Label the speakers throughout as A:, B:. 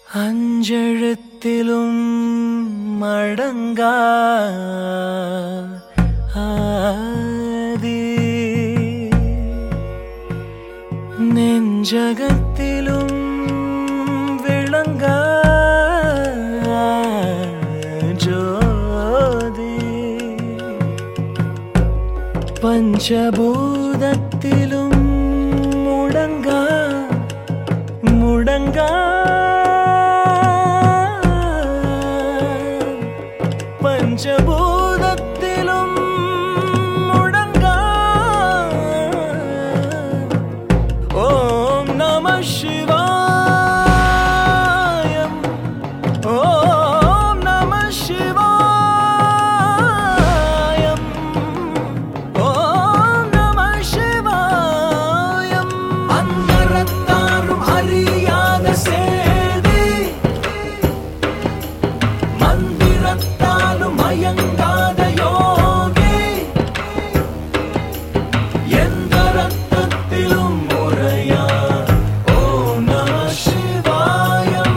A: அஞ்செழுத்திலும் மடங்கா ஆதி நெஞ்சகத்திலும் விளங்கா ஜோதி பஞ்சபூதத்திலும் முடங்கா முடங்கா பஞ்சபூதத்திலும் முடங்கா ஓம் நம சிவாயம் ஓம் நம சிவாயம் ஓம் நம சிவாயம் அந்தரத்தாரும் அறியாத சேதி மந்திரத்தாலும் மயங்காத யோகி எந்த ரத்தத்திலும் முறையா ஓம் நம சிவாயம்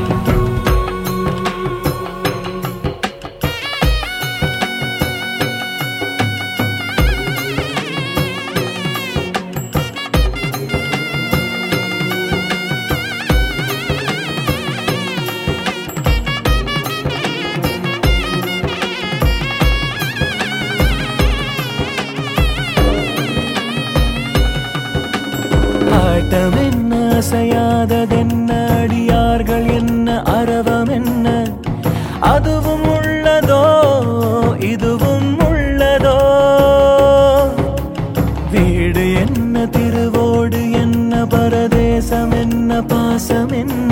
A: ஆட்டம் என்ன அசையாததென்ன அடியார்கள் என்ன அரவம் என்ன அதுவும் உள்ளதோ இதுவும் உள்ளதோ வீடு என்ன திருவோடு என்ன பரதேசம் என்ன பாசம் என்ன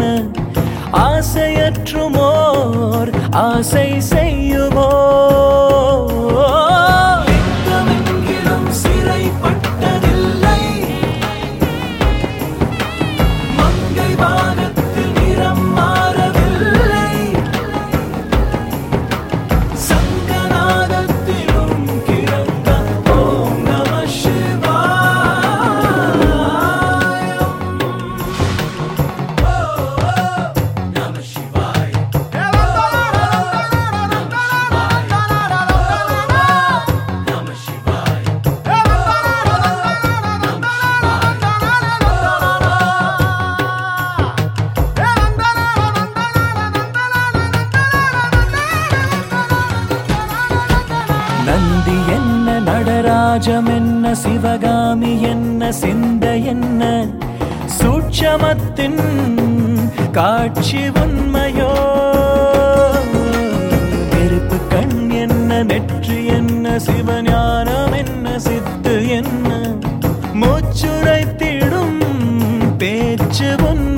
A: ஆசையற்றுமோர் ஆசை செய்யுமோ லிங்கமெங்கிலும் சிறைப்பட்டதில்லை மங்கை வானத்தில் நிறம் மாறவில்லை சங்கநாதத்திலும் கிறங்க ஓம் நம சிவாயம் ஓ, ஓ, நம சிவாய நம சிவாய நந்தி என்ன நடராஜம் என்ன சிவகாமி என்ன சிந்த என்ன சூட்சமத்தின் காட்சி உண்மையோ நெருப்பு கண் என்ன நெற்றி என்ன சிவஞானம் என்ன சித்து என்ன மூச்சுரைத்திடும் பேச்சு உண்மை